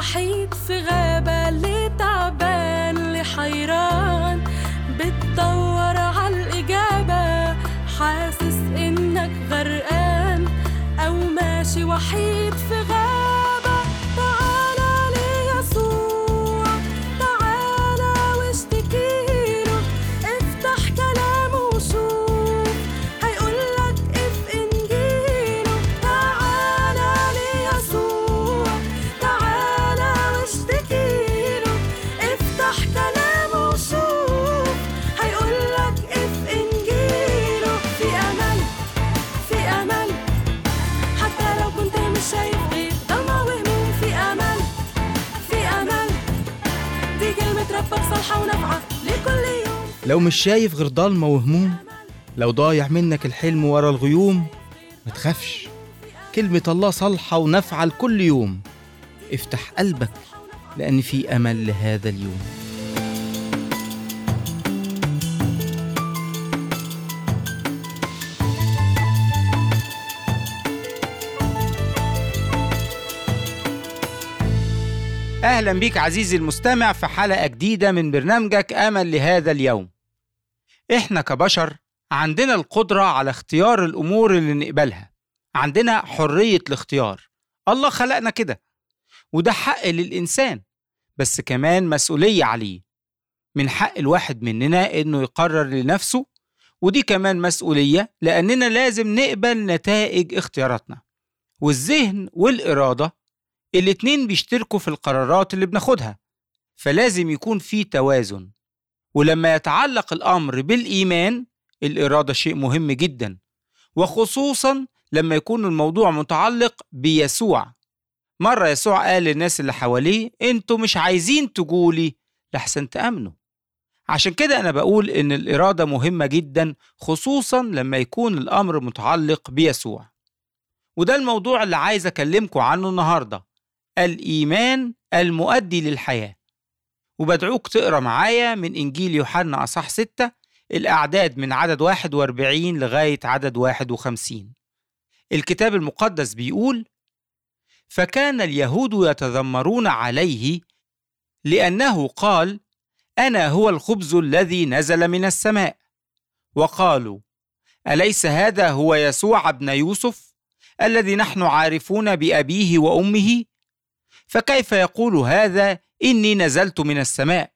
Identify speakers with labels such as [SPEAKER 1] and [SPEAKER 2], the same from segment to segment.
[SPEAKER 1] وحيد في غابة اللي تعبان اللي حيران بتدور عالإجابة حاسس إنك غرقان أو ماشي وحيد في غابة تعالى ليسوع تعالى واشتكيله افتح كلامه وشوف هيقولك اف انجيله تعالى ليسوع تعالى واشتكيله افتح كلامه وشوف هيقولك اف انجيله في امل في امل حتى لو كنت مش شايف غير ضلمة وهموم في امل في امل دي كلمة ربك صالحة ونافعة لكل يوم
[SPEAKER 2] لو مش شايف غير ضلمة وهموم لو ضايع منك الحلم ورا الغيوم ما تخافش كلمة الله صالحة ونافعة لكل يوم افتح قلبك لأن في أمل لهذا اليوم أهلا بيك عزيزي المستمع في حلقة جديدة من برنامجك أمل لهذا اليوم إحنا كبشر عندنا القدرة على اختيار الأمور اللي نقبلها عندنا حرية الاختيار الله خلقنا كده وده حق للإنسان بس كمان مسؤولية عليه من حق الواحد مننا إنه يقرر لنفسه ودي كمان مسؤولية لأننا لازم نقبل نتائج اختياراتنا والذهن والإرادة الاتنين بيشتركوا في القرارات اللي بناخدها فلازم يكون في توازن ولما يتعلق الأمر بالإيمان الإرادة شيء مهم جدا وخصوصا لما يكون الموضوع متعلق بيسوع مرة يسوع قال للناس اللي حواليه انتوا مش عايزين تجولي لحسن تأمنوا عشان كده أنا بقول إن الإرادة مهمة جدا خصوصا لما يكون الأمر متعلق بيسوع وده الموضوع اللي عايز أكلمكم عنه النهاردة الإيمان المؤدي للحياة وبدعوك تقرأ معايا من إنجيل يوحنا أصح 6 الأعداد من عدد 41 لغاية عدد 51 الكتاب المقدس بيقول فكان اليهود يتذمرون عليه لأنه قال أنا هو الخبز الذي نزل من السماء وقالوا أليس هذا هو يسوع ابن يوسف الذي نحن عارفون بأبيه وأمه فكيف يقول هذا إني نزلت من السماء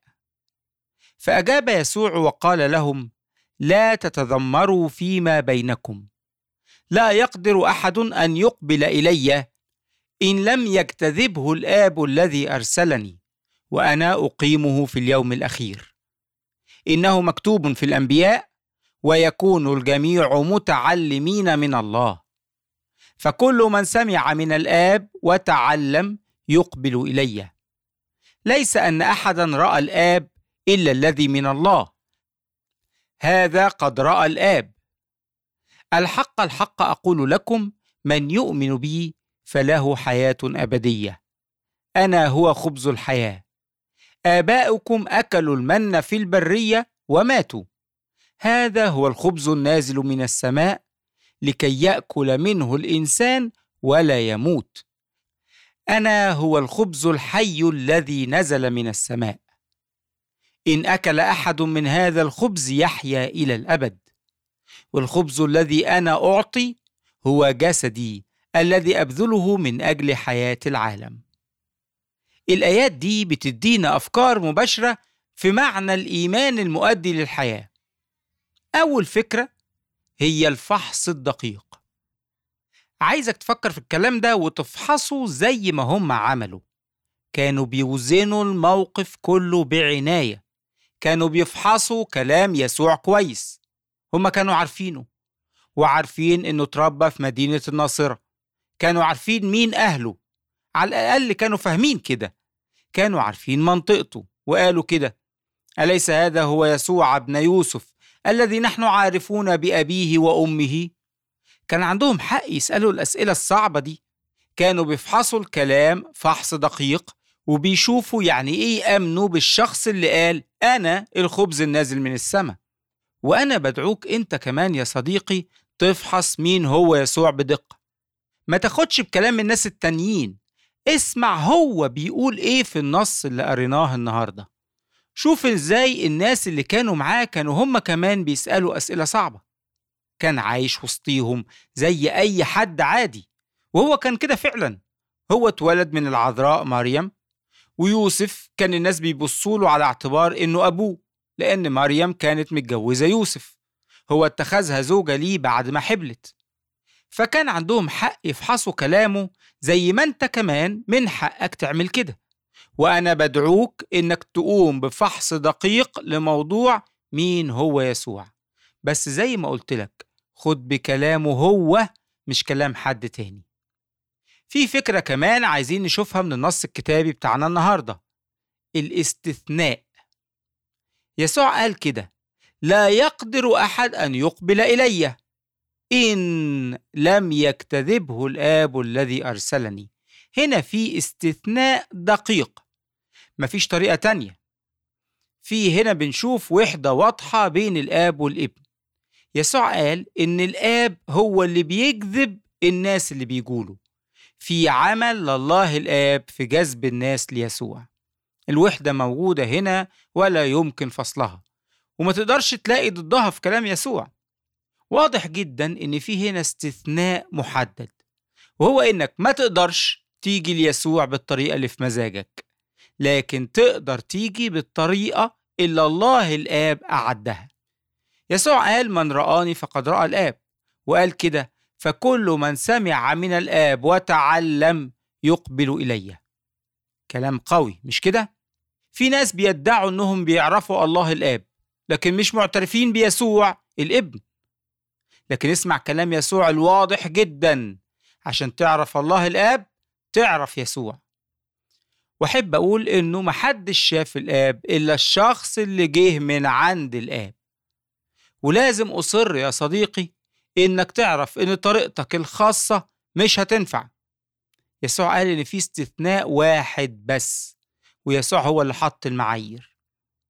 [SPEAKER 2] فأجاب يسوع وقال لهم لا تتذمروا فيما بينكم لا يقدر أحد أن يقبل إلي إن لم يجتذبه الآب الذي أرسلني وأنا أقيمه في اليوم الأخير إنه مكتوب في الأنبياء ويكون الجميع متعلمين من الله فكل من سمع من الآب وتعلم يقبل إلي ليس أن أحدا رأى الآب إلا الذي من الله هذا قد رأى الآب الحق الحق أقول لكم من يؤمن بي فله حياة أبدية أنا هو خبز الحياة آباؤكم أكلوا المن في البرية وماتوا هذا هو الخبز النازل من السماء لكي يأكل منه الإنسان ولا يموت أنا هو الخبز الحي الذي نزل من السماء إن أكل أحد من هذا الخبز يحيا إلى الأبد والخبز الذي أنا أعطي هو جسدي الذي أبذله من أجل حياة العالم الآيات دي بتدينا أفكار مباشرة في معنى الإيمان المؤدي للحياة أول فكرة هي الفحص الدقيق عايزك تفكر في الكلام ده وتفحصه زي ما هم عملوا كانوا بيوزنوا الموقف كله بعناية كانوا بيفحصوا كلام يسوع كويس هم كانوا عارفينه وعارفين انه اتربى في مدينة الناصرة كانوا عارفين مين أهله على الأقل كانوا فاهمين كده كانوا عارفين منطقته وقالوا كده أليس هذا هو يسوع ابن يوسف الذي نحن عارفون بأبيه وأمه كان عندهم حق يسألوا الأسئلة الصعبة دي كانوا بيفحصوا الكلام فحص دقيق وبيشوفوا يعني إيه أمنوا بالشخص اللي قال أنا الخبز النازل من السماء وأنا بدعوك أنت كمان يا صديقي تفحص مين هو يسوع بدقة ما تاخدش بكلام الناس التانيين اسمع هو بيقول ايه في النص اللي قريناه النهارده شوف ازاي الناس اللي كانوا معاه كانوا هم كمان بيسألوا أسئلة صعبة كان عايش وسطيهم زي أي حد عادي وهو كان كده فعلا هو اتولد من العذراء مريم ويوسف كان الناس بيبصوا له على اعتبار انه ابوه لان مريم كانت متجوزه يوسف هو اتخذها زوجه ليه بعد ما حبلت فكان عندهم حق يفحصوا كلامه زي ما انت كمان من حقك تعمل كده وانا بدعوك انك تقوم بفحص دقيق لموضوع مين هو يسوع بس زي ما قلت لك خد بكلامه هو مش كلام حد تاني في فكرة كمان عايزين نشوفها من النص الكتابي بتاعنا النهاردة الاستثناء يسوع قال كده لا يقدر أحد أن يقبل إلي إن لم يكتذبه الآب الذي أرسلني هنا في استثناء دقيق مفيش طريقة تانية في هنا بنشوف وحدة واضحة بين الآب والابن يسوع قال إن الآب هو اللي بيجذب الناس اللي بيجولوا في عمل لله الآب في جذب الناس ليسوع الوحدة موجودة هنا ولا يمكن فصلها وما تقدرش تلاقي ضدها في كلام يسوع واضح جدا إن في هنا استثناء محدد وهو إنك ما تقدرش تيجي ليسوع بالطريقة اللي في مزاجك لكن تقدر تيجي بالطريقة اللي الله الآب أعدها يسوع قال من رآني فقد رأى الآب وقال كده فكل من سمع من الآب وتعلم يقبل إلي كلام قوي مش كده؟ في ناس بيدعوا أنهم بيعرفوا الله الآب لكن مش معترفين بيسوع الابن لكن اسمع كلام يسوع الواضح جدا عشان تعرف الله الآب تعرف يسوع واحب اقول انه محدش شاف الاب الا الشخص اللي جه من عند الاب ولازم اصر يا صديقي انك تعرف ان طريقتك الخاصه مش هتنفع يسوع قال ان في استثناء واحد بس ويسوع هو اللي حط المعايير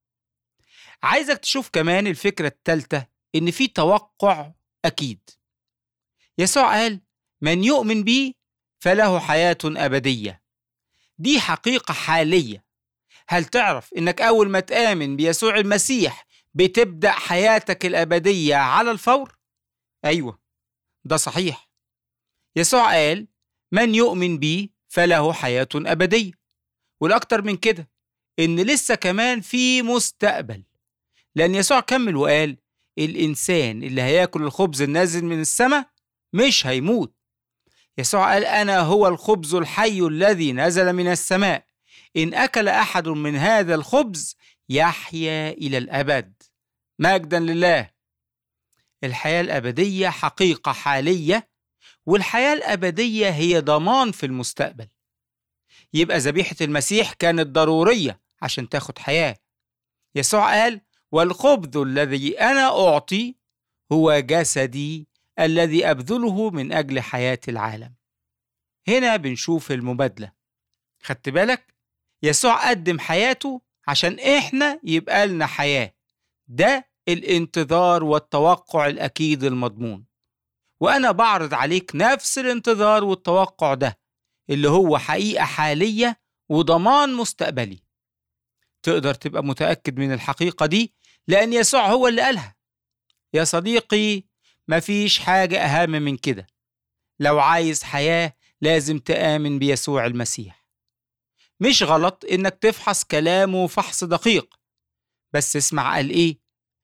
[SPEAKER 2] عايزك تشوف كمان الفكره الثالثه ان في توقع اكيد يسوع قال من يؤمن بي فله حياه ابديه دي حقيقة حالية هل تعرف إنك أول ما تآمن بيسوع المسيح بتبدأ حياتك الأبدية على الفور؟ أيوة ده صحيح يسوع قال من يؤمن بي فله حياة أبدية والأكتر من كده إن لسه كمان في مستقبل لأن يسوع كمل وقال الإنسان اللي هياكل الخبز النازل من السماء مش هيموت يسوع قال أنا هو الخبز الحي الذي نزل من السماء إن أكل أحد من هذا الخبز يحيا إلى الأبد مجدا لله الحياة الأبدية حقيقة حالية والحياة الأبدية هي ضمان في المستقبل يبقى ذبيحة المسيح كانت ضرورية عشان تاخد حياة يسوع قال والخبز الذي أنا أعطي هو جسدي الذي أبذله من أجل حياة العالم هنا بنشوف المبادلة خدت بالك؟ يسوع قدم حياته عشان إحنا يبقى لنا حياة ده الانتظار والتوقع الأكيد المضمون وأنا بعرض عليك نفس الانتظار والتوقع ده اللي هو حقيقة حالية وضمان مستقبلي تقدر تبقى متأكد من الحقيقة دي لأن يسوع هو اللي قالها يا صديقي مفيش حاجة أهم من كده لو عايز حياة لازم تآمن بيسوع المسيح مش غلط إنك تفحص كلامه فحص دقيق بس اسمع قال إيه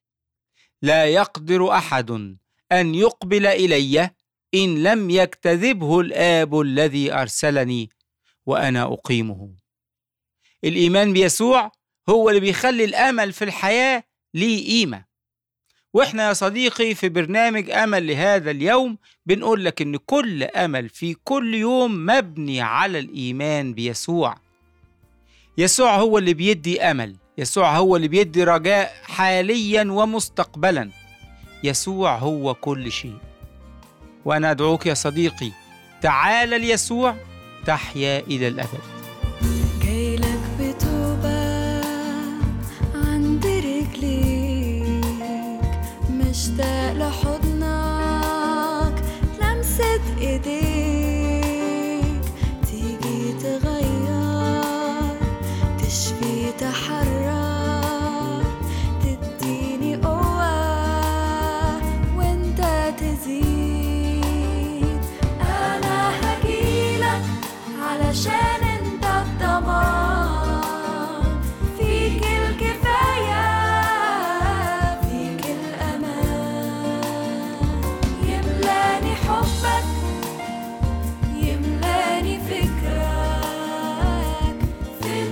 [SPEAKER 2] لا يقدر أحد أن يقبل إلي إن لم يكتذبه الآب الذي أرسلني وأنا أقيمه الإيمان بيسوع هو اللي بيخلي الأمل في الحياة ليه قيمة واحنا يا صديقي في برنامج امل لهذا اليوم بنقول لك ان كل امل في كل يوم مبني على الايمان بيسوع يسوع هو اللي بيدي امل يسوع هو اللي بيدي رجاء حاليا ومستقبلا يسوع هو كل شيء وانا ادعوك يا صديقي تعال ليسوع تحيا الى الابد
[SPEAKER 1] جايلك بتوبة عند رجليك مشتاق لحضنك لمسة ايديك تيجي تغير مزيد أنا هجيلك علشان انت الضمان فيك الكفاية فيك الأمان يملاني حبك يملاني فكرك فيك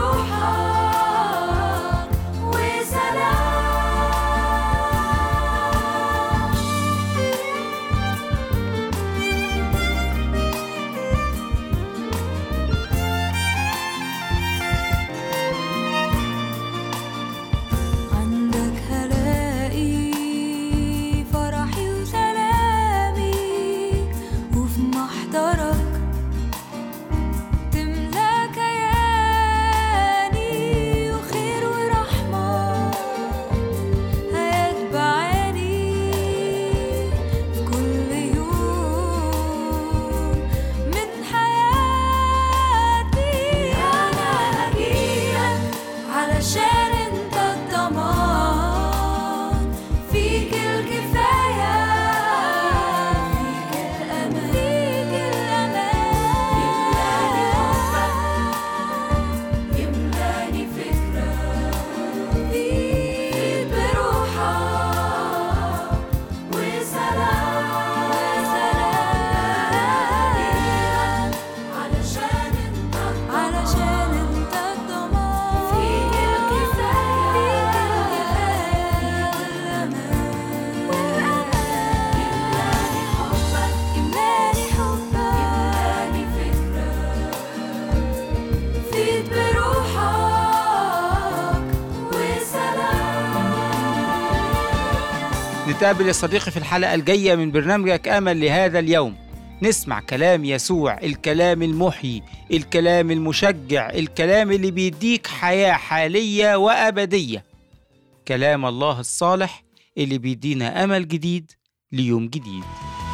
[SPEAKER 1] بروحك وسلام عندك هلاقي فرحي وسلامي وفي محضرك تملى كياني وخير ورحمة هيتبعاني في كل يوم من حياتي أنا هجيلك علشان انت الضمان فيك الكفاية فيك الأمان فيك الأمان يملاني حبك يملاني فكرك فيك بروحك وسلام وسلام علشان انت علشان انت الضمان فيك الكفاية فيك الكفاية والأمان يملاني حبك يملاني حبك يملاني فكرك فيك بروحك وسلام
[SPEAKER 2] نتقابل يا صديقي في الحلقة الجاية من برنامجك أمل لهذا اليوم نسمع كلام يسوع الكلام المحيي الكلام المشجع الكلام اللي بيديك حياة حالية وأبدية كلام الله الصالح اللي بيدينا أمل جديد ليوم جديد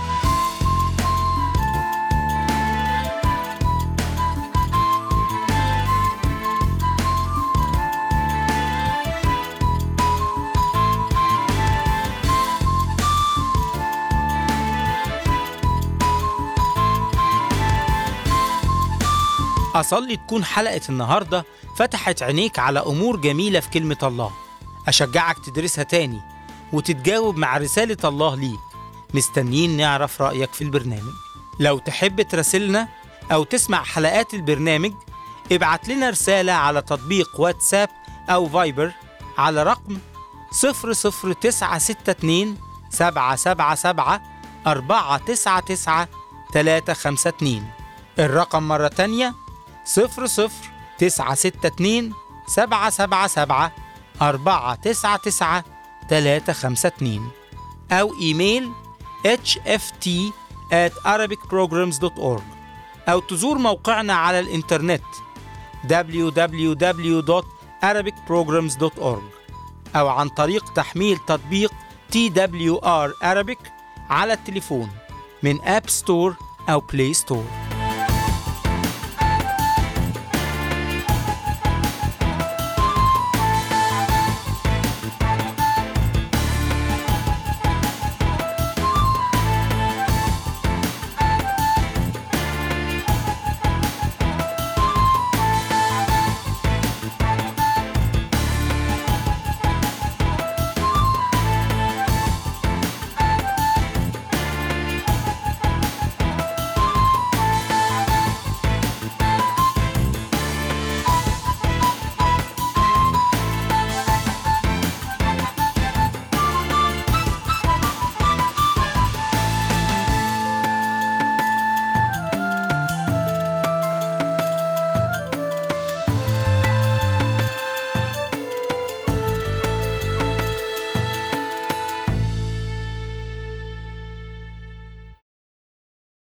[SPEAKER 2] أصلي تكون حلقة النهاردة فتحت عينيك على أمور جميلة في كلمة الله أشجعك تدرسها تاني وتتجاوب مع رسالة الله ليك مستنيين نعرف رأيك في البرنامج لو تحب تراسلنا أو تسمع حلقات البرنامج ابعت لنا رسالة على تطبيق واتساب أو فايبر على رقم 00962 777 499 352 الرقم مرة تانية 00962 777 499 352 أو إيميل hft at arabicprograms.org أو تزور موقعنا على الإنترنت www.arabicprograms.org أو عن طريق تحميل تطبيق TWR Arabic على التليفون من أب ستور أو بلاي ستور